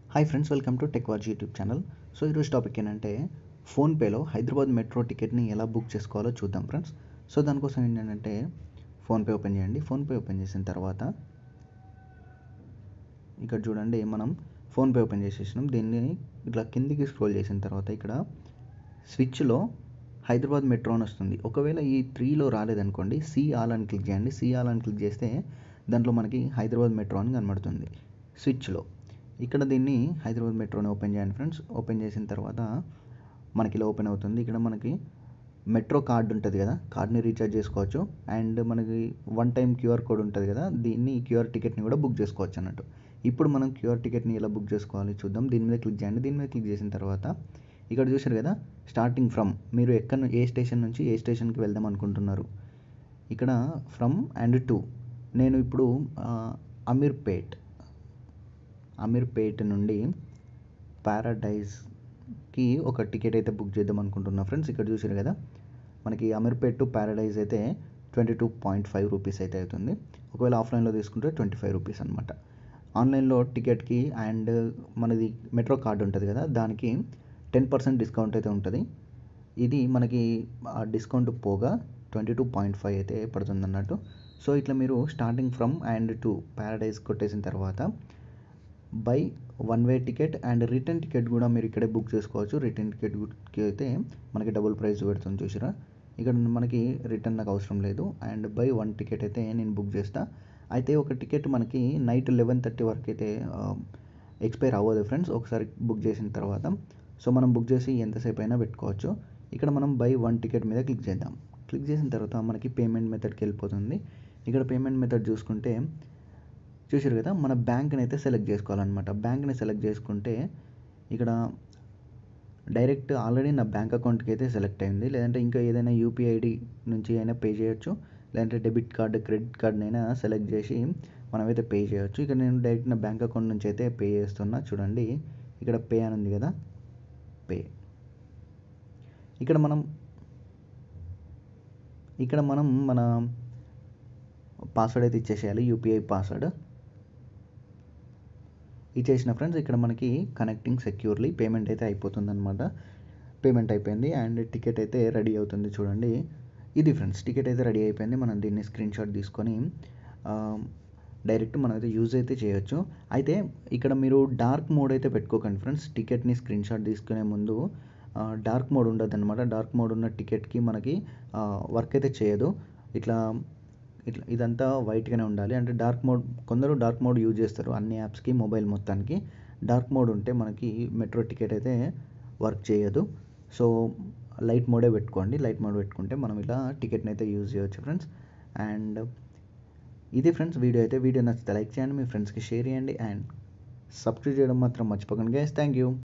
hi friends welcome to Techvology YouTube channel so ఈరోజు topic ఏంటంటే ఫోన్పేలో హైదరాబాద్ మెట్రో టికెట్ని ఎలా బుక్ చేసుకోవాలో చూద్దాం ఫ్రెండ్స్ సో దానికోసం ఏంటంటే ఫోన్పే ఓపెన్ చేయండి ఫోన్పే ఓపెన్ చేసిన తర్వాత ఇక్కడ చూడండి మనం ఫోన్పే ఓపెన్ చేసేసినాం దీన్ని ఇట్లా కిందికి స్క్రోల్ చేసిన తర్వాత ఇక్కడ స్విచ్లో హైదరాబాద్ మెట్రో అని వస్తుంది ఒకవేళ ఈ త్రీలో రాలేదనుకోండి సి ఆల్ అని క్లిక్ చేయండి సి ఆల్ అని క్లిక్ చేస్తే దాంట్లో మనకి హైదరాబాద్ మెట్రో అని కనబడుతుంది స్విచ్లో ఇక్కడ దీన్ని హైదరాబాద్ మెట్రోని ఓపెన్ చేయండి ఫ్రెండ్స్ ఓపెన్ చేసిన తర్వాత మనకి ఇలా ఓపెన్ అవుతుంది ఇక్కడ మనకి మెట్రో కార్డు ఉంటుంది కదా కార్డ్ని రీఛార్జ్ చేసుకోవచ్చు అండ్ మనకి వన్ టైం క్యూఆర్ కోడ్ ఉంటుంది కదా దీన్ని క్యూఆర్ టికెట్ని కూడా బుక్ చేసుకోవచ్చు అన్నట్టు ఇప్పుడు మనం క్యూఆర్ టికెట్ని ఎలా బుక్ చేసుకోవాలి చూద్దాం దీని మీద క్లిక్ చేయండి దీని మీద క్లిక్ చేసిన తర్వాత ఇక్కడ చూశారు కదా స్టార్టింగ్ ఫ్రమ్ మీరు ఎక్కడ ఏ స్టేషన్ నుంచి ఏ స్టేషన్కి వెళ్దాం అనుకుంటున్నారు ఇక్కడ ఫ్రమ్ అండ్ టు నేను ఇప్పుడు అమీర్పేట్ అమీర్పేట్ నుండి ప్యారడైజ్కి ఒక టికెట్ అయితే బుక్ చేద్దాం అనుకుంటున్నా ఫ్రెండ్స్ ఇక్కడ చూసారు కదా మనకి అమీర్పేట్ టు ప్యారడైజ్ అయితే twenty two point five rupees అయితే అవుతుంది ఒకవేళ ఆఫ్లైన్లో తీసుకుంటే ట్వంటీ ఫైవ్ రూపీస్ అనమాట ఆన్లైన్లో టికెట్కి అండ్ మనది మెట్రో కార్డు ఉంటుంది కదా దానికి టెన్ పర్సెంట్ డిస్కౌంట్ అయితే ఉంటుంది ఇది మనకి ఆ డిస్కౌంట్ పోగా ట్వంటీ టూ పాయింట్ ఫైవ్ అయితే పడుతుంది అన్నట్టు సో ఇట్లా మీరు starting from and to Paradise కొట్టేసిన తర్వాత buy one way ticket and return ticket కూడా మీరు ఇక్కడే బుక్ చేసుకోవచ్చు రిటర్న్ టికెట్కి అయితే మనకి డబుల్ ప్రైస్ పెడుతుంది చూసారా ఇక్కడ మనకి రిటర్న్ నాకు అవసరం లేదు అండ్ బై వన్ టికెట్ అయితే నేను బుక్ చేస్తా అయితే ఒక టికెట్ మనకి నైట్ లెవెన్ థర్టీ వరకు అయితే ఎక్స్పైర్ అవ్వదు ఫ్రెండ్స్ ఒకసారి బుక్ చేసిన తర్వాత సో మనం బుక్ చేసి ఎంతసేపు అయినా పెట్టుకోవచ్చు ఇక్కడ మనం బై వన్ టికెట్ మీద క్లిక్ చేద్దాం క్లిక్ చేసిన తర్వాత మనకి పేమెంట్ మెథడ్కి వెళ్ళిపోతుంది ఇక్కడ పేమెంట్ మెథడ్ చూసుకుంటే చూసారు కదా మన బ్యాంక్ని అయితే సెలెక్ట్ చేసుకోవాలన్నమాట బ్యాంక్ని సెలెక్ట్ చేసుకుంటే ఇక్కడ డైరెక్ట్ ఆల్రెడీ నా బ్యాంక్ అకౌంట్కి అయితే సెలెక్ట్ అయింది లేదంటే ఇంకా ఏదైనా యూపీఐడి నుంచి అయినా పే చేయొచ్చు లేదంటే డెబిట్ కార్డ్ క్రెడిట్ కార్డ్నైనా సెలెక్ట్ చేసి మనమైతే పే చేయొచ్చు ఇక్కడ నేను డైరెక్ట్ నా బ్యాంక్ అకౌంట్ నుంచి అయితే పే చేస్తున్నా చూడండి ఇక్కడ పే అని ఉంది కదా పే ఇక్కడ మనం ఇక్కడ మనం మన పాస్వర్డ్ అయితే ఇచ్చేసేయాలి యూపీఐ పాస్వర్డ్ ఇచ్చేసిన ఫ్రెండ్స్ ఇక్కడ మనకి కనెక్టింగ్ సెక్యూర్లీ పేమెంట్ అయితే అయిపోతుంది అనమాట పేమెంట్ అయిపోయింది అండ్ టికెట్ అయితే రెడీ అవుతుంది చూడండి ఇది ఫ్రెండ్స్ టికెట్ అయితే రెడీ అయిపోయింది మనం దీన్ని స్క్రీన్ షాట్ తీసుకొని డైరెక్ట్ మనం అయితే యూజ్ అయితే చేయొచ్చు అయితే ఇక్కడ మీరు డార్క్ మోడ్ అయితే పెట్టుకోకండి ఫ్రెండ్స్ టికెట్ని స్క్రీన్ షాట్ తీసుకునే ముందు డార్క్ మోడ్ ఉండదు అనమాట డార్క్ మోడ్ ఉన్న టికెట్కి మనకి వర్క్ అయితే చేయదు ఇట్లా ఇట్లా ఇదంతా వైట్గానే ఉండాలి అంటే డార్క్ మోడ్ కొందరు డార్క్ మోడ్ యూజ్ చేస్తారు అన్ని యాప్స్కి మొబైల్ మొత్తానికి డార్క్ మోడ్ ఉంటే మనకి మెట్రో టికెట్ అయితే వర్క్ చేయదు సో లైట్ మోడే పెట్టుకోండి లైట్ మోడ్ పెట్టుకుంటే మనం ఇలా టికెట్ని అయితే యూజ్ చేయొచ్చు ఫ్రెండ్స్ అండ్ ఇది ఫ్రెండ్స్ వీడియో అయితే వీడియో నచ్చితే లైక్ చేయండి మీ ఫ్రెండ్స్కి షేర్ చేయండి అండ్ సబ్స్క్రైబ్ చేయడం మాత్రం మర్చిపోకండి గైస్ థ్యాంక్ యూ